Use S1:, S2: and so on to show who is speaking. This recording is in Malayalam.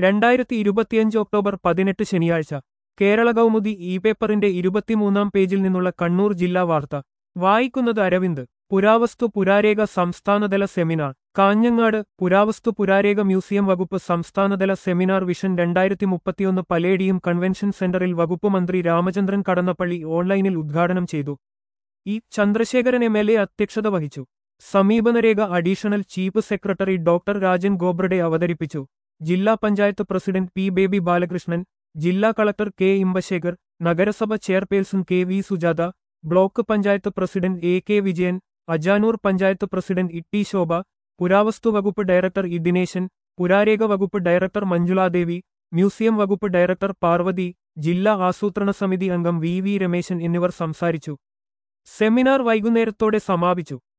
S1: രണ്ടായിരത്തി ഇരുപത്തിയഞ്ച് ഒക്ടോബർ പതിനെട്ട് ശനിയാഴ്ച കേരള കൗമുദി ഇ പേപ്പറിന്റെ ഇരുപത്തിമൂന്നാം പേജിൽ നിന്നുള്ള കണ്ണൂർ ജില്ലാ വാർത്ത വായിക്കുന്നത് അരവിന്ദ് പുരാവസ്തു പുരാരേഖ സംസ്ഥാനതല സെമിനാർ കാഞ്ഞങ്ങാട് പുരാവസ്തു പുരാരേഖ മ്യൂസിയം വകുപ്പ് സംസ്ഥാനതല സെമിനാർ വിഷൻ രണ്ടായിരത്തി മുപ്പത്തിയൊന്ന് പലേഡിയം കൺവെൻഷൻ സെന്ററിൽ വകുപ്പ് മന്ത്രി രാമചന്ദ്രൻ കടന്നപ്പള്ളി ഓൺലൈനിൽ ഉദ്ഘാടനം ചെയ്തു E Chandrasekharan M L A അധ്യക്ഷത വഹിച്ചു സമീപനരേഖ additional chief secretary doctor Rajan Khobragade അവതരിപ്പിച്ചു ജില്ലാ പഞ്ചായത്ത് പ്രസിഡന്റ് പി ബേബി ബാലകൃഷ്ണൻ ജില്ലാ കളക്ടർ കെ ഇമ്പശേഖർ നഗരസഭ chairperson K V Sujatha block panchayat president A K Vijayan Ajanur panchayat president ഇട്ടി ശോഭ പുരാവസ്തു വകുപ്പ് ഡയറക്ടർ ഇ ദിനേശൻ പുരാരേഖ വകുപ്പ് ഡയറക്ടർ മഞ്ജുളാദേവി മ്യൂസിയം വകുപ്പ് ഡയറക്ടർ പാർവതി ജില്ലാ ആസൂത്രണ സമിതി അംഗം വി വി രമേശൻ എന്നിവർ സംസാരിച്ചു സെമിനാർ വൈകുന്നേരത്തോടെ സമാപിച്ചു